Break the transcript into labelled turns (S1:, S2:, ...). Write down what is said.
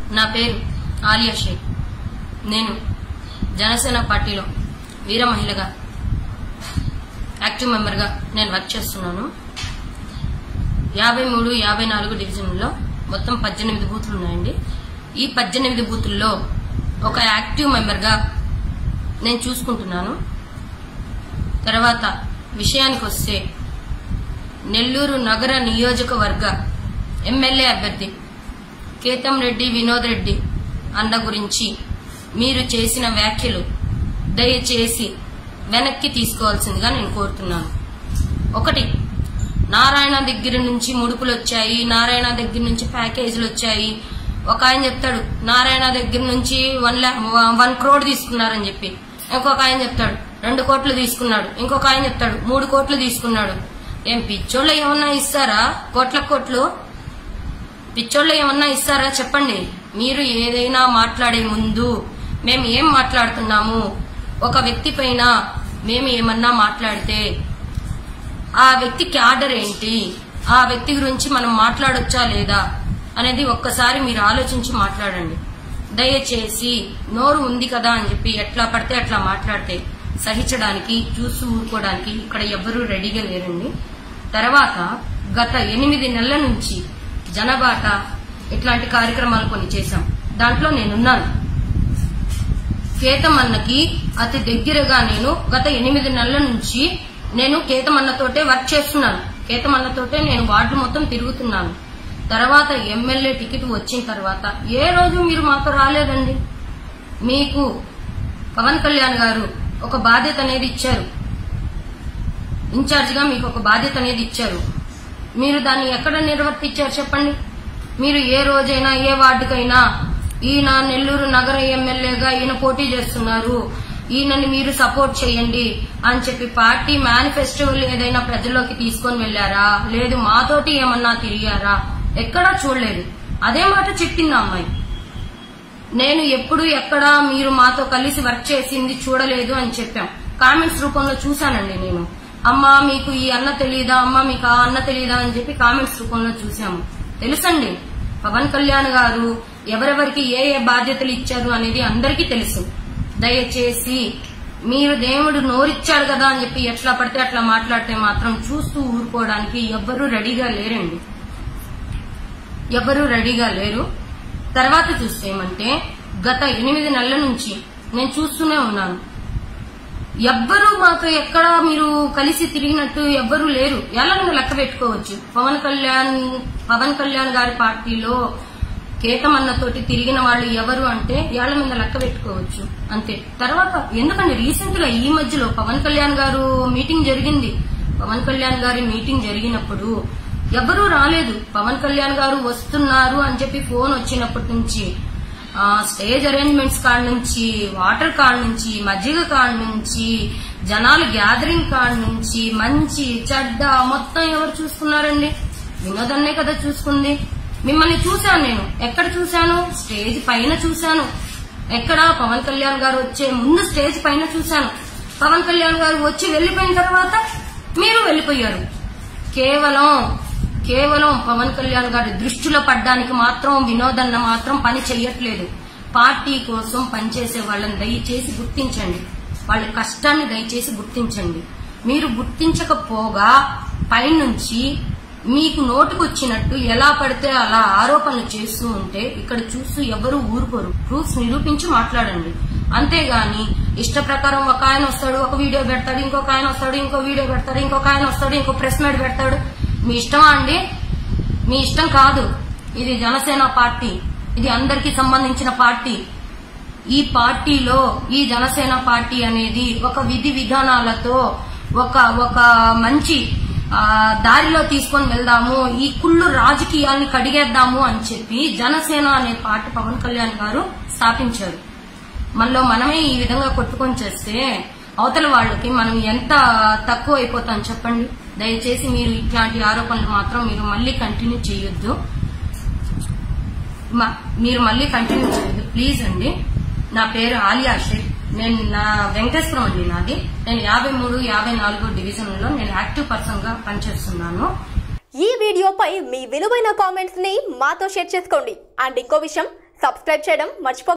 S1: నా పేరు ఆలియా షేక్ నేను జనసేన పార్టీలో వీర మహిళగా యాక్టివ్ మెంబర్గా నేను వర్క్ చేస్తున్నాను యాభై మూడు యాభై నాలుగు డివిజన్లో మొత్తం పద్దెనిమిది బూతులు ఉన్నాయండి ఈ పద్దెనిమిది బూతుల్లో ఒక యాక్టివ్ మెంబర్గా నేను చూసుకుంటున్నాను తర్వాత విషయానికి వస్తే నెల్లూరు నగర నియోజకవర్గ ఎమ్మెల్యే అభ్యర్థి కేతం రెడ్డి వినోద్ రెడ్డి అన్న గురించి మీరు చేసిన వ్యాఖ్యలు దయచేసి వెనక్కి తీసుకోవాల్సిందిగా నేను కోరుతున్నాను ఒకటి నారాయణ దగ్గర నుంచి ముడుపులు వచ్చాయి నారాయణ దగ్గర నుంచి ప్యాకేజీలు వచ్చాయి ఒక ఆయన చెప్తాడు నారాయణ దగ్గర నుంచి వన్ ల్యాక్ వన్ క్రోడ్ తీసుకున్నారని చెప్పి ఇంకొక ఆయన చెప్తాడు రెండు కోట్లు తీసుకున్నాడు ఇంకొక ఆయన చెప్తాడు మూడు కోట్లు తీసుకున్నాడు ఏం పిచ్చోళ్ళు ఏమన్నా ఇస్తారా కోట్ల కోట్లు పిచ్చోళ్ళు ఏమన్నా ఇస్తారా చెప్పండి మీరు ఏదైనా మాట్లాడే ముందు మేము ఏం మాట్లాడుతున్నాము ఒక వ్యక్తి పైన మేము ఏమన్నా మాట్లాడితే ఆ వ్యక్తికి ఆర్డర్ ఏంటి ఆ వ్యక్తి గురించి మనం మాట్లాడొచ్చా లేదా అనేది ఒక్కసారి మీరు ఆలోచించి మాట్లాడండి దయచేసి నోరు ఉంది కదా అని చెప్పి ఎట్లా పడితే అట్లా మాట్లాడితే సహించడానికి చూసి ఊరుకోవడానికి ఇక్కడ ఎవ్వరూ రెడీగా లేరండి తర్వాత గత ఎనిమిది నెలల నుంచి జనబాట ఇట్లాంటి కార్యక్రమాలు కొన్ని చేశాం దాంట్లో నేనున్నాను కేతమన్నకి అతి దగ్గరగా నేను గత ఎనిమిది నెలల నుంచి నేను కేతమన్నతోటే వర్క్ చేస్తున్నాను కేతమన్నతోటే నేను వార్డు మొత్తం తిరుగుతున్నాను తర్వాత ఎమ్మెల్యే టికెట్ వచ్చిన తర్వాత ఏ రోజు మీరు మాతో రాలేదండి మీకు పవన్ కళ్యాణ్ గారు ఒక బాధ్యత అనేది ఇచ్చారు ఇన్ఛార్జిగా మీకు ఒక బాధ్యత అనేది ఇచ్చారు మీరు దాన్ని ఎక్కడ నిర్వర్తించారు చెప్పండి మీరు ఏ రోజైనా ఏ వార్డుకైనా ఈయన నెల్లూరు నగర ఎమ్మెల్యేగా ఈయన పోటీ చేస్తున్నారు ఈయనని మీరు సపోర్ట్ చేయండి అని చెప్పి పార్టీ మేనిఫెస్టోలు ఏదైనా ప్రజల్లోకి తీసుకొని వెళ్లారా లేదు మాతోటి ఏమన్నా తిరిగారా ఎక్కడా చూడలేదు అదే మాట చెప్పింది ఆ అమ్మాయి నేను ఎప్పుడు ఎక్కడ మీరు మాతో కలిసి వర్క్ చేసింది చూడలేదు అని చెప్పాం కామెంట్స్ రూపంలో చూశానండి నేను అమ్మా మీకు ఈ అన్న తెలియదా అమ్మా మీకు ఆ అన్న తెలియదా అని చెప్పి కామెంట్స్ రూపంలో చూసాము తెలుసండి పవన్ కళ్యాణ్ గారు ఎవరెవరికి ఏ ఏ బాధ్యతలు ఇచ్చారు అనేది అందరికీ తెలుసు దయచేసి మీరు దేవుడు నోరిచ్చాడు కదా అని చెప్పి ఎట్లా పడితే అట్లా మాట్లాడితే మాత్రం చూస్తూ ఊరుకోవడానికి ఎవ్వరూ రెడీగా లేరండి ఎవరూ రెడీగా లేరు తర్వాత చూస్తే ఏమంటే గత ఎనిమిది నెలల నుంచి నేను చూస్తూనే ఉన్నాను ఎవ్వరూ మాతో ఎక్కడ మీరు కలిసి తిరిగినట్టు ఎవ్వరూ లేరు ఎలా నువ్వు లెక్క పెట్టుకోవచ్చు పవన్ కళ్యాణ్ పవన్ కళ్యాణ్ గారి పార్టీలో కేతమన్నతోటి తిరిగిన వాళ్ళు ఎవరు అంటే ఏళ్ల మీద లెక్క పెట్టుకోవచ్చు అంతే తర్వాత ఎందుకంటే రీసెంట్ గా ఈ మధ్యలో పవన్ కళ్యాణ్ గారు మీటింగ్ జరిగింది పవన్ కళ్యాణ్ గారి మీటింగ్ జరిగినప్పుడు ఎవరూ రాలేదు పవన్ కళ్యాణ్ గారు వస్తున్నారు అని చెప్పి ఫోన్ వచ్చినప్పటి నుంచి ఆ, స్టేజ్ అరేంజ్మెంట్స్ కాడ నుంచి వాటర్ కాడ నుంచి మజ్జిగ కాడ నుంచి జనాలు గ్యాదరింగ్ కాడ నుంచి మంచి చెడ్డ మొత్తం ఎవరు చూసుకున్నారండి వినోదన్నే కదా చూసుకుంది మిమ్మల్ని చూశాను నేను ఎక్కడ చూశాను స్టేజ్ పైన చూశాను ఎక్కడ పవన్ కళ్యాణ్ గారు వచ్చే ముందు స్టేజ్ పైన చూశాను పవన్ కళ్యాణ్ గారు వచ్చి వెళ్లిపోయిన తర్వాత మీరు వెళ్లిపోయారు కేవలం కేవలం పవన్ కళ్యాణ్ గారి దృష్టిలో పడ్డానికి మాత్రం వినోదన్న మాత్రం పని చెయ్యట్లేదు పార్టీ కోసం పనిచేసే వాళ్ళని దయచేసి గుర్తించండి వాళ్ళ కష్టాన్ని దయచేసి గుర్తించండి మీరు గుర్తించకపోగా పైనుంచి మీకు నోటుకొచ్చినట్టు ఎలా పడితే అలా ఆరోపణలు చేస్తూ ఉంటే ఇక్కడ చూస్తూ ఎవరు ఊరుకోరు ప్రూఫ్స్ నిరూపించి మాట్లాడండి అంతేగాని ఇష్ట ప్రకారం ఒక ఆయన వస్తాడు ఒక వీడియో పెడతాడు ఇంకొక ఆయన వస్తాడు ఇంకో వీడియో పెడతాడు ఇంకొక ఆయన వస్తాడు ఇంకో ప్రెస్ మీట్ పెడతాడు మీ ఇష్టమా అండి మీ ఇష్టం కాదు ఇది జనసేన పార్టీ ఇది అందరికీ సంబంధించిన పార్టీ ఈ పార్టీలో ఈ జనసేన పార్టీ అనేది ఒక విధి విధానాలతో ఒక ఒక మంచి ఆ, దారిలో తీసుకొని వెళ్దాము ఈ కుళ్ళు రాజకీయాల్ని కడిగేద్దాము అని చెప్పి జనసేన అనే పార్టీ పవన్ కళ్యాణ్ గారు స్థాపించారు మనలో మనమే ఈ విధంగా కొట్టుకొని చేస్తే అవతల వాళ్ళకి మనం ఎంత తక్కువ అయిపోతాం చెప్పండి దయచేసి మీరు ఇట్లాంటి ఆరోపణలు మాత్రం మీరు మళ్ళీ కంటిన్యూ చేయొద్దు మ- మీరు మళ్ళీ కంటిన్యూ చేయొద్దు ప్లీజ్ అండి నా పేరు ఆలియా షేక్ నేను నా వెంకటేశ్వరం అండి నాది నేను యాభై మూడు యాభై నాలుగు డివిజన్ లో నేను యాక్టివ్ పర్సన్ గా పనిచేస్తున్నాను
S2: ఈ వీడియోపై మీ విలువైన కామెంట్స్ ని మాతో షేర్ చేసుకోండి అండ్ ఇంకో విషయం సబ్స్క్రైబ్ చేయడం మర్చిపో